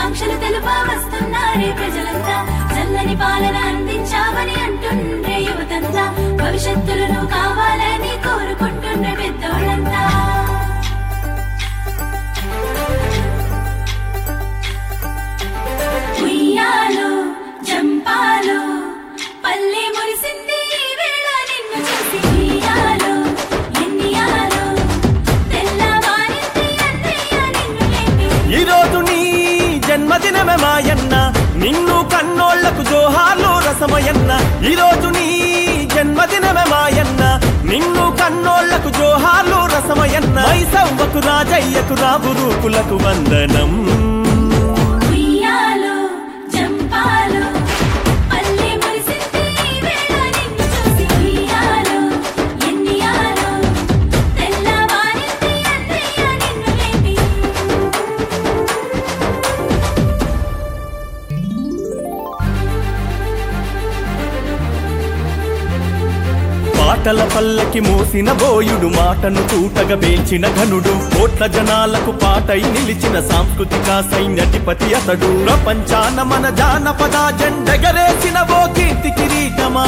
శుభాకాంక్షలు తెలుపా వస్తున్నారే ప్రజలంతా చల్లని పాలన అందించావని అంటుండ్రే యువతంతా భవిష్యత్తులో నువ్వు కావాలని కోరుకుంటుండ్రే పెద్దోళ్ళంతా ఉయ్యాలో జంపాలో పల్లె మురిసింది ఈ వేళ నిన్ను చూసి ఉయ్యాలో ఎన్నియాలో తెల్లవారింది అన్నయ్య నిన్ను లేపి ఈ రోజు నీ జన్మదినమే మాయన్న నిన్ను కన్నోళ్లకు జోహార్లు రసమయన్న ఈ రోజు నీ జన్మదినమే మాయన్న నిన్ను కన్నోళ్లకు జోహార్లు రసమయన్న మైసవ్వకు రాజయ్యకు రాబురూకులకు వందనం ఉయ్యాలో జంపాలో పల్లె మురిసింది ఈ వేళ నిన్ను చూసి ఉయ్యాలో ఎన్నియాలో తెల్లవారింది అన్నయ్య నిన్ను లేపి పాటల పల్లకి మోసిన బోయుడు మాటను తూటగా పేల్చిన ఘనుడు కోట్ల జనాలకు పాటై నిలిచిన సాంస్కృతిక సైన్యధిపతి అతడు ప్రపంచాన మన జానపద జెండగరేసిన ఓ కీర్తి కిరీటమా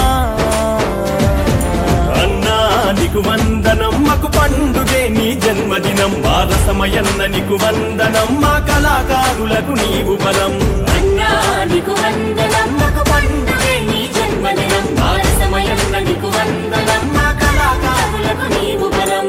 అన్నా నీకు వందనం మాకు పండుగే నీ జన్మదినం వారసమయన్న నీకు వందనం మా కళాకారులకు నీవు బలం అన్నా నీకు వందనం మాకు పండుగే నీ జన్మదినం వారసమయన్న నీకు వందనం మా కళాకారులకు నీవు బలం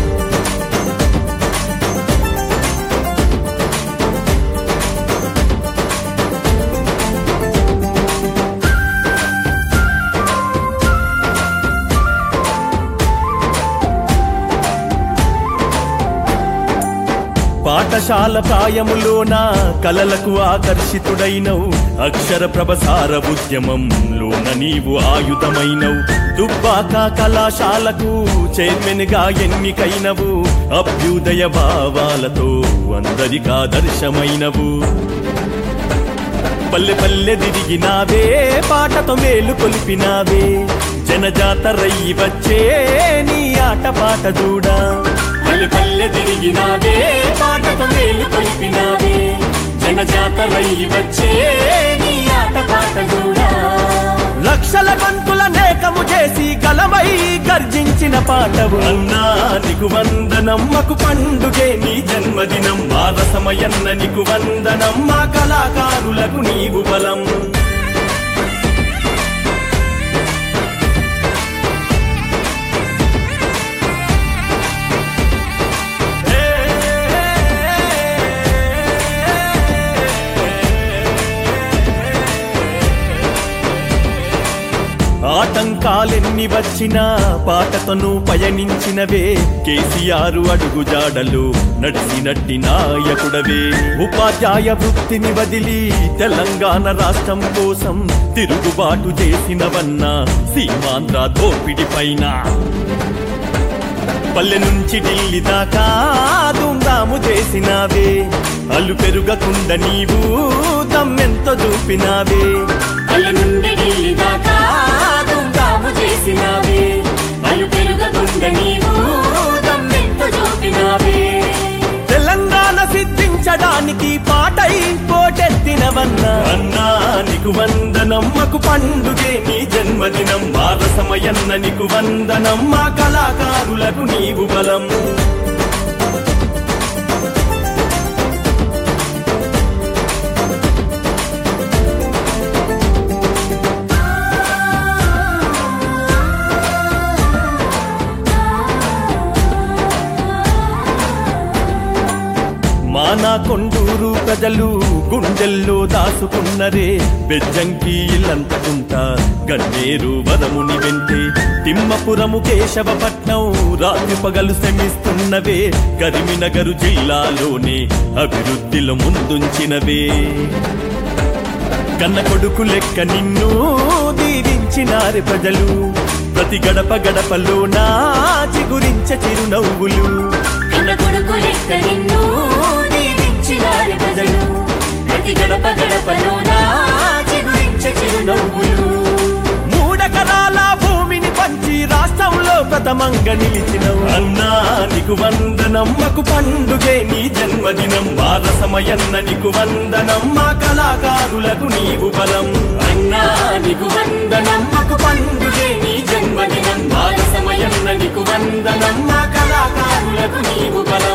పాఠశాల ప్రాయములోన కలలకు ఆకర్షితుడైనవు అక్షర ప్రభసార ఉద్యమంలోన నీవు ఆయుధమైనవు దుబ్బాక కళాశాలకు చైర్మన్ గా ఎన్నికైనవు అభ్యుదయ భావాలతో అందరికాదర్శమైనవు పల్లె పల్లె తిరిగినావే పాటతో మేలు కొలిపినావే జనజాతరయ్యి వచ్చే నీ ఆట పాట చూడా పల్లె పల్లె తిరిగినావే పాటతో మేలు కొలిపినావే జనజాతరయ్యి వచ్చే నీ ఆట పాట చూడా లక్షల గంతుల నేకము చేసి గలమై గర్జించిన పాటవు అన్నా నీకు వందనం మాకు పండుగే నీ జన్మదినం వారసమయన్న నీకు వందనం మా కళాకారులకు నీవు బలం ఆటంకాలెన్ని వచ్చినా పాటతోను పయనించినవే కేసీఆర్ అడుగు జాడలు నడిచినట్టి నాయకుడవే ఉపాధ్యాయ వృత్తిని వదిలి తెలంగాణ రాష్ట్రం కోసం తిరుగుబాటు చేసినవన్న సీమాంధ్ర దోపిడి పైన పల్లె నుంచి ఢిల్లీ దాకా దుందాము చేసినావే అల్లు పెరుగకుండా నీవు దమ్మెంత చూపినావే పల్లె నుండి ఢిల్లీ దాకా దుందాము చేసినావే అలు పెరుగకుండా నీవు దమ్మెంత చూపినావే తెలంగాణ సిద్ధించడానికి పాటై పోటెత్తినవన్న అన్నా నీకు వందనం మాకు పండుగే నీ జన్మదినం వారసమయన్న నీకు వందనం మా కళాకారులకు నీవు బలం మానా కొండూరు ప్రజలు గుండెల్లో దాసుకున్నరే బెజ్జంకి ఇల్లంతకుంటా గన్నేరు వరముని వెంటే తిమ్మపురము కేశవపట్నం రాత్రి పగలు శ్రమిస్తున్నవే కరీంనగరు జిల్లాలోనే అభివృద్ధిలో ముందుంచినవే కన్న కొడుకు లెక్క నిన్ను దీవించినారు ప్రజలు ప్రతి గడప గడపలో నా చిగురించ చిరునవ్వులు కన్న కొడుకు లెక్క నిన్ను దీవించినారు ప్రజలు ప్రతి గడప గడపలోన చిగురించే చిరునవ్వులు మూడెకరాల భూమిని పంచి రాష్ట్రంలో ప్రథమంగా నిలిచినవు అన్నా నీకు వందనమ్మకు పండుగే నీ జన్మదినం వారసమయన్న నీకు వందనం మా కళాకారులకు నీవు బలం అన్నా నీకు వందనమ్మకు పండుగే నీ జన్మదినం బాల సమయన్న నీకు వందనం మా కళాకారులకు నీవు బలం